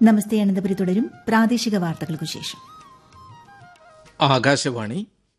നമസ്തേ അനന്തപുരി തുടരും പ്രാദേശിക വാർത്തകൾക്കു ശേഷം ആകാശവാണി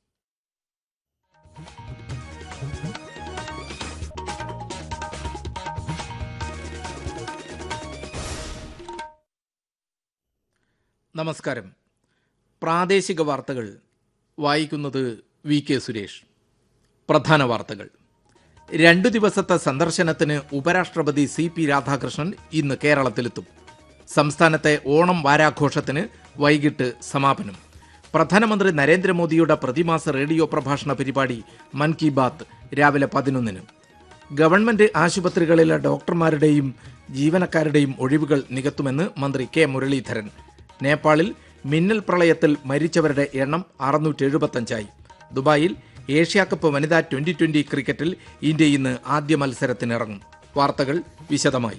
നമസ്കാരം പ്രാദേശിക വാർത്തകൾ വായിക്കുന്നത് വി കെ സുരേഷ് പ്രധാന വാർത്തകൾ രണ്ടു ദിവസത്തെ സന്ദർശനത്തിന് ഉപരാഷ്ട്രപതി സി പി രാധാകൃഷ്ണൻ ഇന്ന് കേരളത്തിലെത്തും സംസ്ഥാനത്തെ ഓണം വാരാഘോഷത്തിന് വൈകിട്ട് സമാപനം പ്രധാനമന്ത്രി നരേന്ദ്രമോദിയുടെ പ്രതിമാസ റേഡിയോ പ്രഭാഷണ പരിപാടി മൻ കി ബാത്ത് രാവിലെ പതിനൊന്നിന് ഗവൺമെന്റ് ആശുപത്രികളിലെ ഡോക്ടർമാരുടെയും ജീവനക്കാരുടെയും ഒഴിവുകൾ നികത്തുമെന്ന് മന്ത്രി കെ മുരളീധരൻ നേപ്പാളിൽ മിന്നൽ പ്രളയത്തിൽ മരിച്ചവരുടെ എണ്ണം അറുന്നൂറ്റി എഴുപത്തഞ്ചായി ദുബായിൽ ഏഷ്യാകപ്പ് വനിതാ ട്വന്റി ട്വന്റി ക്രിക്കറ്റിൽ ഇന്ത്യ ഇന്ന് ആദ്യ മത്സരത്തിനിറങ്ങും വാർത്തകൾ വിശദമായി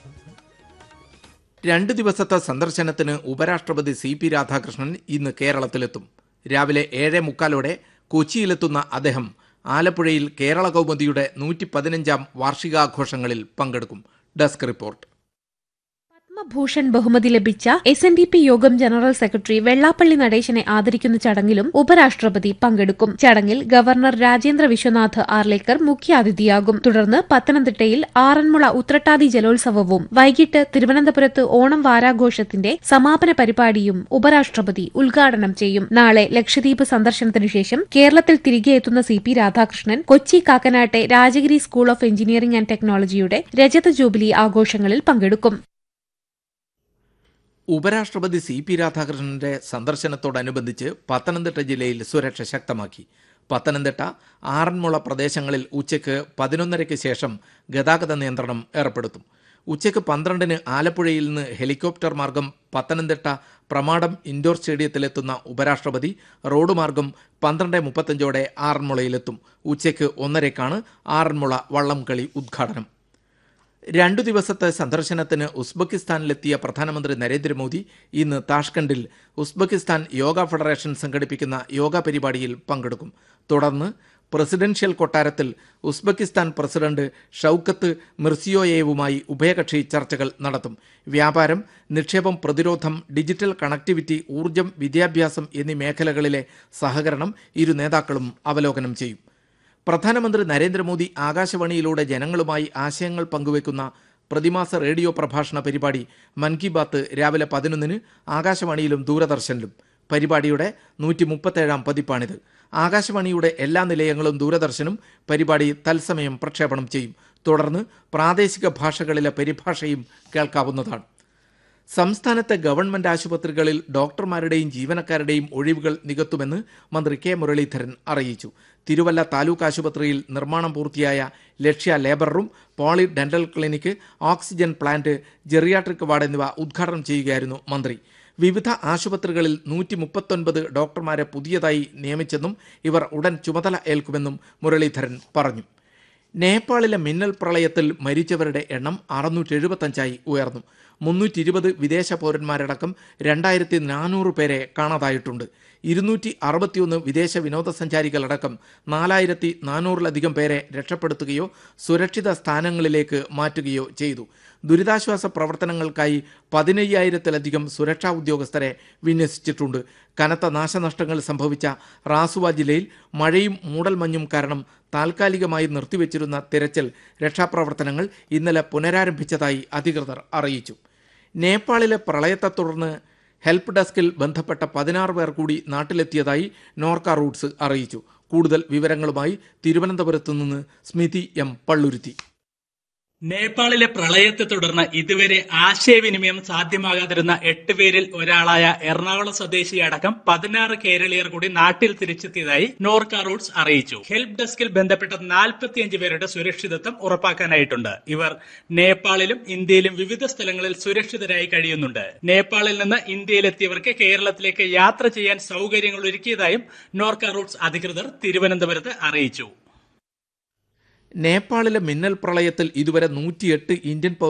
രണ്ട് ദിവസത്തെ സന്ദർശനത്തിന് ഉപരാഷ്ട്രപതി സി പി രാധാകൃഷ്ണൻ ഇന്ന് കേരളത്തിലെത്തും രാവിലെ ഏഴേ മുക്കാലോടെ കൊച്ചിയിലെത്തുന്ന അദ്ദേഹം ആലപ്പുഴയിൽ കേരള കൗമുദിയുടെ നൂറ്റി പതിനഞ്ചാം വാർഷികാഘോഷങ്ങളിൽ പങ്കെടുക്കും ഡെസ്ക് റിപ്പോർട്ട് പത്മഭൂഷൺ ബഹുമതി ലഭിച്ച എസ് എൻ ഡി പി യോഗം ജനറൽ സെക്രട്ടറി വെള്ളാപ്പള്ളി നടേശനെ ആദരിക്കുന്ന ചടങ്ങിലും ഉപരാഷ്ട്രപതി പങ്കെടുക്കും ചടങ്ങിൽ ഗവർണർ രാജേന്ദ്ര വിശ്വനാഥ് ആർലേക്കർ മുഖ്യാതിഥിയാകും തുടർന്ന് പത്തനംതിട്ടയിൽ ആറന്മുള ഉത്രട്ടാതി ജലോത്സവവും വൈകിട്ട് തിരുവനന്തപുരത്ത് ഓണം വാരാഘോഷത്തിന്റെ സമാപന പരിപാടിയും ഉപരാഷ്ട്രപതി ഉദ്ഘാടനം ചെയ്യും നാളെ ലക്ഷദ്വീപ് സന്ദർശനത്തിനു ശേഷം കേരളത്തിൽ തിരികെ എത്തുന്ന സി പി രാധാകൃഷ്ണൻ കൊച്ചി കാക്കനാട്ടെ Rajagiri school of engineering and ടെക്നോളജിയുടെ രജത ജൂബിലി ആഘോഷങ്ങളിൽ പങ്കെടുക്കും ഉപരാഷ്ട്രപതി സി പി രാധാകൃഷ്ണന്റെ സന്ദർശനത്തോടനുബന്ധിച്ച് പത്തനംതിട്ട ജില്ലയിൽ സുരക്ഷ ശക്തമാക്കി പത്തനംതിട്ട ആറന്മുള പ്രദേശങ്ങളിൽ ഉച്ചയ്ക്ക് പതിനൊന്നരയ്ക്ക് ശേഷം ഗതാഗത നിയന്ത്രണം ഏർപ്പെടുത്തും ഉച്ചയ്ക്ക് പന്ത്രണ്ടിന് ആലപ്പുഴയിൽ നിന്ന് ഹെലികോപ്റ്റർ മാർഗം പത്തനംതിട്ട പ്രമാടം ഇൻഡോർ സ്റ്റേഡിയത്തിലെത്തുന്ന ഉപരാഷ്ട്രപതി റോഡ് മാർഗം പന്ത്രണ്ട് മുപ്പത്തഞ്ചോടെ ആറന്മുളയിലെത്തും ഉച്ചയ്ക്ക് ഒന്നരയ്ക്കാണ് ആറന്മുള വള്ളംകളി ഉദ്ഘാടനം രണ്ടു ദിവസത്തെ സന്ദർശനത്തിന് ഉസ്ബെക്കിസ്ഥാനിലെത്തിയ പ്രധാനമന്ത്രി നരേന്ദ്രമോദി ഇന്ന് താഷ്കണ്ടിൽ ഉസ്ബെക്കിസ്ഥാൻ യോഗ ഫെഡറേഷൻ സംഘടിപ്പിക്കുന്ന യോഗ പരിപാടിയിൽ പങ്കെടുക്കും തുടർന്ന് പ്രസിഡൻഷ്യൽ കൊട്ടാരത്തിൽ ഉസ്ബെക്കിസ്ഥാൻ പ്രസിഡന്റ് ഷൌക്കത്ത് മിർസിയോയേവുമായി ഉഭയകക്ഷി ചർച്ചകൾ നടത്തും വ്യാപാരം നിക്ഷേപം പ്രതിരോധം ഡിജിറ്റൽ കണക്ടിവിറ്റി ഊർജം വിദ്യാഭ്യാസം എന്നീ മേഖലകളിലെ സഹകരണം ഇരു നേതാക്കളും അവലോകനം ചെയ്യും പ്രധാനമന്ത്രി നരേന്ദ്രമോദി ആകാശവാണിയിലൂടെ ജനങ്ങളുമായി ആശയങ്ങൾ പങ്കുവെക്കുന്ന പ്രതിമാസ റേഡിയോ പ്രഭാഷണ പരിപാടി മൻ കി ബാത്ത് രാവിലെ പതിനൊന്നിന് ആകാശവാണിയിലും ദൂരദർശനിലും പരിപാടിയുടെ നൂറ്റി മുപ്പത്തേഴാം പതിപ്പാണിത് ആകാശവാണിയുടെ എല്ലാ നിലയങ്ങളും ദൂരദർശനും പരിപാടി തത്സമയം പ്രക്ഷേപണം ചെയ്യും തുടർന്ന് പ്രാദേശിക ഭാഷകളിലെ പരിഭാഷയും കേൾക്കാവുന്നതാണ് സംസ്ഥാനത്തെ ഗവൺമെന്റ് ആശുപത്രികളിൽ ഡോക്ടർമാരുടെയും ജീവനക്കാരുടെയും ഒഴിവുകൾ നികത്തുമെന്ന് മന്ത്രി കെ മുരളീധരൻ അറിയിച്ചു തിരുവല്ല താലൂക്ക് ആശുപത്രിയിൽ നിർമ്മാണം പൂർത്തിയായ Lakshya labour room poly dental clinic oxygen plant geriatric ward എന്നിവ ഉദ്ഘാടനം ചെയ്യുകയായിരുന്നു മന്ത്രി വിവിധ ആശുപത്രികളിൽ നൂറ്റി മുപ്പത്തൊൻപത് ഡോക്ടർമാരെ പുതിയതായി നിയമിച്ചെന്നും ഇവർ ഉടൻ ചുമതല ഏൽക്കുമെന്നും മുരളീധരൻ പറഞ്ഞു നേപ്പാളിലെ മിന്നൽ പ്രളയത്തിൽ മരിച്ചവരുടെ എണ്ണം അറുന്നൂറ്റി എഴുപത്തഞ്ചായി ഉയർന്നു മുന്നൂറ്റി ഇരുപത് വിദേശ പൗരന്മാരടക്കം രണ്ടായിരത്തി നാനൂറ് പേരെ കാണാതായിട്ടുണ്ട് ഇരുന്നൂറ്റി അറുപത്തിയൊന്ന് വിദേശ വിനോദസഞ്ചാരികളടക്കം നാലായിരത്തി നാനൂറിലധികം പേരെ രക്ഷപ്പെടുത്തുകയോ സുരക്ഷിത സ്ഥാനങ്ങളിലേക്ക് മാറ്റുകയോ ചെയ്തു ദുരിതാശ്വാസ പ്രവർത്തനങ്ങൾക്കായി പതിനയ്യായിരത്തിലധികം സുരക്ഷാ ഉദ്യോഗസ്ഥരെ വിന്യസിച്ചിട്ടുണ്ട് കനത്ത നാശനഷ്ടങ്ങൾ സംഭവിച്ച റാസുവ ജില്ലയിൽ മഴയും മൂടൽമഞ്ഞും കാരണം താൽക്കാലികമായി നിർത്തിവെച്ചിരുന്ന തിരച്ചിൽ രക്ഷാപ്രവർത്തനങ്ങൾ ഇന്നലെ പുനരാരംഭിച്ചതായി അധികൃതർ അറിയിച്ചു നേപ്പാളിലെ പ്രളയത്തെ തുടർന്ന് ഹെൽപ്പ് ഡെസ്കിൽ ബന്ധപ്പെട്ട പതിനാറ് പേർ കൂടി നാട്ടിലെത്തിയതായി നോർക്ക റൂട്ട്സ് അറിയിച്ചു കൂടുതൽ വിവരങ്ങളുമായി തിരുവനന്തപുരത്തു നിന്ന് സ്മിതി എം പള്ളുരുത്തി നേപ്പാളിലെ പ്രളയത്തെ തുടർന്ന് ഇതുവരെ ആശയവിനിമയം സാധ്യമാകാതിരുന്ന എട്ട് പേരിൽ ഒരാളായ എറണാകുളം സ്വദേശി അടക്കം പതിനാറ് കേരളീയർ കൂടി നാട്ടിൽ തിരിച്ചെത്തിയതായി നോർക്ക റൂട്ട്സ് അറിയിച്ചു ഹെൽപ്പ് ഡെസ്കിൽ ബന്ധപ്പെട്ട നാൽപ്പത്തിയഞ്ച് പേരുടെ സുരക്ഷിതത്വം ഉറപ്പാക്കാനായിട്ടുണ്ട് ഇവർ നേപ്പാളിലും ഇന്ത്യയിലും വിവിധ സ്ഥലങ്ങളിൽ സുരക്ഷിതരായി കഴിയുന്നുണ്ട് നേപ്പാളിൽ നിന്ന് ഇന്ത്യയിലെത്തിയവർക്ക് കേരളത്തിലേക്ക് യാത്ര ചെയ്യാൻ സൗകര്യങ്ങൾ ഒരുക്കിയതായും നോർക്ക റൂട്ട്സ് അധികൃതർ തിരുവനന്തപുരത്ത് അറിയിച്ചു നേപ്പാളിലെ മിന്നൽ പ്രളയത്തിൽ ഇതുവരെ നൂറ്റിയെട്ട് ഇന്ത്യൻ